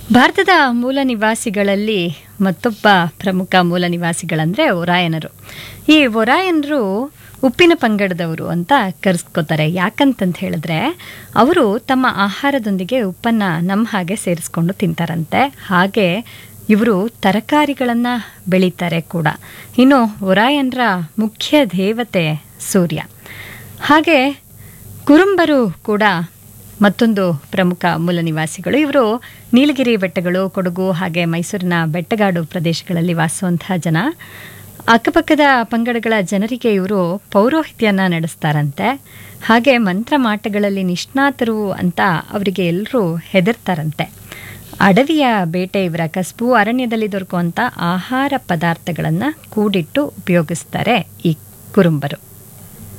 ಭಾರತದ ಮೂಲ ನಿವಾಸಿಗಳಲ್ಲಿ ಮತ್ತೊಬ್ಬ ಪ್ರಮುಖ ಮೂಲ ನಿವಾಸಿಗಳಂದರೆ ಒರಾಯನರು ಈ ಒರಾಯನರು ಉಪ್ಪಿನ ಪಂಗಡದವರು ಅಂತ ಕರೆಸ್ಕೋತಾರೆ ಯಾಕಂತಂತ ಹೇಳಿದ್ರೆ ಅವರು ತಮ್ಮ ಆಹಾರದೊಂದಿಗೆ ಉಪ್ಪನ್ನು ನಮ್ಮ ಹಾಗೆ ಸೇರಿಸ್ಕೊಂಡು ತಿಂತಾರಂತೆ ಹಾಗೆ ಇವರು ತರಕಾರಿಗಳನ್ನು ಬೆಳೀತಾರೆ ಕೂಡ ಇನ್ನು ಒರಾಯನರ ಮುಖ್ಯ ದೇವತೆ ಸೂರ್ಯ ಹಾಗೆ ಕುರುಂಬರು ಕೂಡ ಮತ್ತೊಂದು ಪ್ರಮುಖ ಮೂಲ ನಿವಾಸಿಗಳು ಇವರು ನೀಲಗಿರಿ ಬೆಟ್ಟಗಳು ಕೊಡಗು ಹಾಗೆ ಮೈಸೂರಿನ ಬೆಟ್ಟಗಾಡು ಪ್ರದೇಶಗಳಲ್ಲಿ ವಾಸಿಸುವಂತಹ ಜನ ಅಕ್ಕಪಕ್ಕದ ಪಂಗಡಗಳ ಜನರಿಗೆ ಇವರು ಪೌರೋಹಿತ್ಯನ ನಡೆಸ್ತಾರಂತೆ ಹಾಗೆ ಮಂತ್ರ ಮಾಟಗಳಲ್ಲಿ ನಿಷ್ಣಾತರು ಅಂತ ಅವರಿಗೆ ಎಲ್ಲರೂ ಹೆದರ್ತಾರಂತೆ ಅಡವಿಯ ಬೇಟೆ ಇವರ ಕಸ್ಬು ಅರಣ್ಯದಲ್ಲಿ ದೊರಕುವಂಥ ಆಹಾರ ಪದಾರ್ಥಗಳನ್ನು ಕೂಡಿಟ್ಟು ಉಪಯೋಗಿಸ್ತಾರೆ ಈ ಕುರುಂಬರು